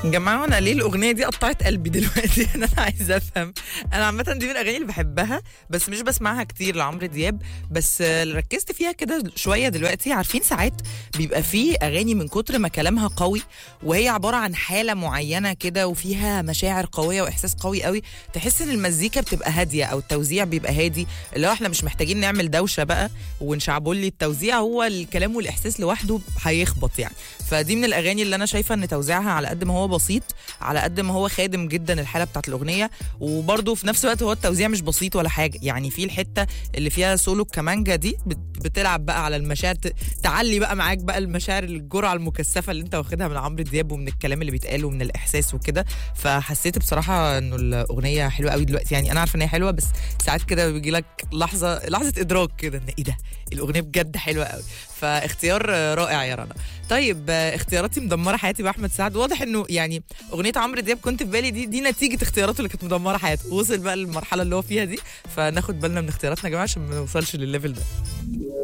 يا جماعه انا ليه الاغنيه دي قطعت قلبي دلوقتي انا عايزه افهم انا عامه دي من الاغاني اللي بحبها بس مش بسمعها كتير لعمرو دياب بس آه، ركزت فيها كده شويه دلوقتي عارفين ساعات بيبقى في اغاني من كتر ما كلامها قوي وهي عباره عن حاله معينه كده وفيها مشاعر قويه واحساس قوي قوي تحس ان المزيكا بتبقى هاديه او التوزيع بيبقى هادي اللي هو احنا مش محتاجين نعمل دوشه بقى ونشعبول لي التوزيع هو الكلام والاحساس لوحده هيخبط يعني فدي من الاغاني اللي انا شايفه ان توزيعها على قد ما هو بسيط على قد ما هو خادم جدا الحاله بتاعت الاغنيه وبرده في نفس الوقت هو التوزيع مش بسيط ولا حاجه يعني في الحته اللي فيها سولو الكمانجا دي بت- بتلعب بقى على المشاعر ت- تعلي بقى معاك بقى المشاعر الجرعه المكثفه اللي انت واخدها من عمرو دياب ومن الكلام اللي بيتقال ومن الاحساس وكده فحسيت بصراحه انه الاغنيه حلوه قوي دلوقتي يعني انا عارفه ان هي حلوه بس ساعات كده بيجي لك لحظه لحظه ادراك كده ان ايه ده الاغنيه بجد حلوه قوي فاختيار آه، رائع يا رنا طيب آه، اختياراتي مدمره حياتي باحمد سعد واضح انه يعني اغنيه عمرو دياب كنت في بالي دي دي نتيجه اختياراته اللي كانت مدمره حياته وصل بقى للمرحله اللي هو فيها دي فناخد بالنا من اختياراتنا يا جماعه عشان ما نوصلش للليفل ده